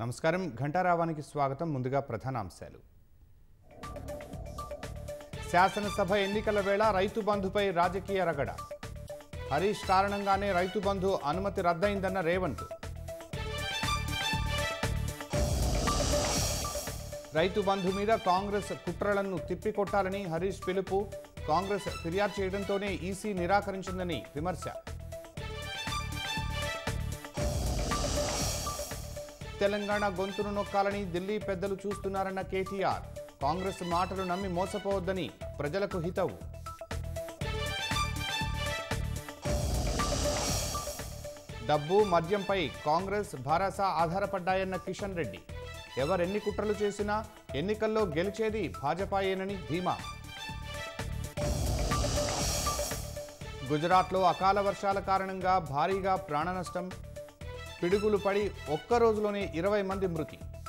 నమస్కారం ఘంటారావానికి స్వాగతం ముందుగా ప్రధానాంశాలు శాసనసభ ఎన్నికల వేళ రైతు బంధుపై రాజకీయ రగడ హరీష్ కారణంగానే రైతు బంధు అనుమతి రద్దయిందన్న రేవంత్ రైతు బంధు మీద కాంగ్రెస్ కుట్రలను తిప్పికొట్టాలని హరీష్ పిలుపు కాంగ్రెస్ ఫిర్యాదు చేయడంతోనే ఈసీ నిరాకరించిందని విమర్శ తెలంగాణ గొంతును నొక్కాలని ఢిల్లీ పెద్దలు చూస్తున్నారన్న కేటీఆర్ కాంగ్రెస్ మాటలు నమ్మి మోసపోవద్దని ప్రజలకు హితవు డబ్బు మద్యంపై కాంగ్రెస్ భరోసా ఆధారపడ్డాయన్న కిషన్ రెడ్డి ఎవరెన్ని కుట్రలు చేసినా ఎన్నికల్లో గెలిచేది భాజపాయేనని ధీమా గుజరాత్లో అకాల వర్షాల కారణంగా భారీగా ప్రాణనష్టం పిడుగులు పడి ఒక్క రోజులోనే ఇరవై మంది మృతి